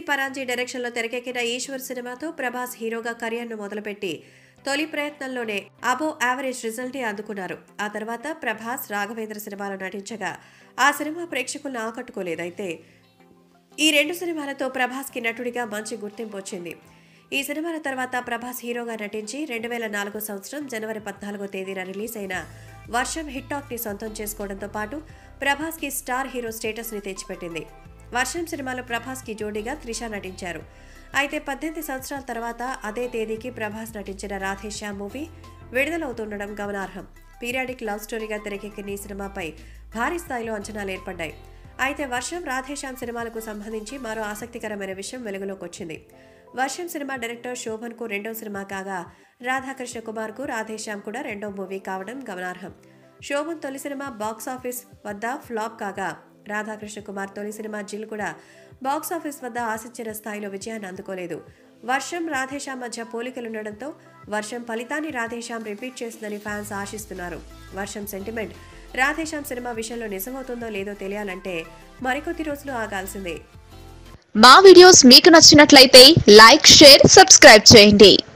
పరాంజీ డైరెక్షన్లో తెరకెక్కిన ఈశ్వర్ సినిమాతో ప్రభాస్ హీరోగా కెరియర్ను మొదలుపెట్టి తొలి ప్రయత్నంలోనే అబో యావరేజ్ రిజల్ట్ అందుకున్నారు ఆ తర్వాత ప్రభాస్ రాఘవేంద్ర సినిమాలో నటించగా ఆ సినిమా ప్రేక్షకులను ఆకట్టుకోలేదైతే ఈ రెండు సినిమాలతో ప్రభాస్కి నటుడిగా మంచి గుర్తింపు వచ్చింది ఈ సినిమాల తర్వాత ప్రభాస్ హీరోగా నటించి రెండు వేల నాలుగో సంవత్సరం జనవరి పద్నాలుగో తేదీన రిలీజ్ అయిన వర్షం హిట్ టాక్ ని సొంతం చేసుకోవడంతో పాటు ప్రభాస్కి స్టార్ హీరో స్టేటస్ ని తెచ్చిపెట్టింది వర్షం సినిమాలో ప్రభాస్కి జోడీగా త్రిష నటించారు అయితే పద్దెనిమిది సంవత్సరాల తర్వాత అదే తేదీకి ప్రభాస్ నటించిన రాధేశ్యామ్ మూవీ విడుదలవుతుండడం గమనార్హం పీరియాడిక్ లవ్ స్టోరీగా తెరకెక్కిన ఈ సినిమాపై భారీ స్థాయిలో అంచనాలు ఏర్పడ్డాయి అయితే వర్షం రాధేశ్యామ్ సినిమాలకు సంబంధించి మరో ఆసక్తికరమైన విషయం వెలుగులోకి వచ్చింది వర్షం సినిమా డైరెక్టర్ శోభన్ కు రెండో సినిమా కాగా రాధాకృష్ణ కుమార్ కు రాధేశ్యామ్ కూడా రెండో మూవీ కావడం గమనార్హం శోభన్ తొలి సినిమా బాక్స్ ఆఫీస్ వద్ద ఫ్లాప్ కాగా రాధాకృష్ణ కుమార్ తొలి సినిమా జిల్ కూడా బాక్స్ ఆఫీస్ వద్ద ఆశించిన స్థాయిలో విజయాన్ని అందుకోలేదు వర్షం రాధేశ్యామ్ మధ్య పోలికలుండడంతో వర్షం ఫలితాన్ని రాధేశ్యామ్ రిపీట్ చేస్తుందని ఫ్యాన్స్ ఆశిస్తున్నారు వర్షం సెంటిమెంట్ రాధేశ్యామ్ సినిమా విషయంలో నిజమవుతుందో లేదో తెలియాలంటే మరికొద్ది రోజులు ఆగాల్సిందే మా వీడియోస్ మీకు నచ్చినట్లయితే లైక్ షేర్ సబ్స్క్రైబ్ చేయండి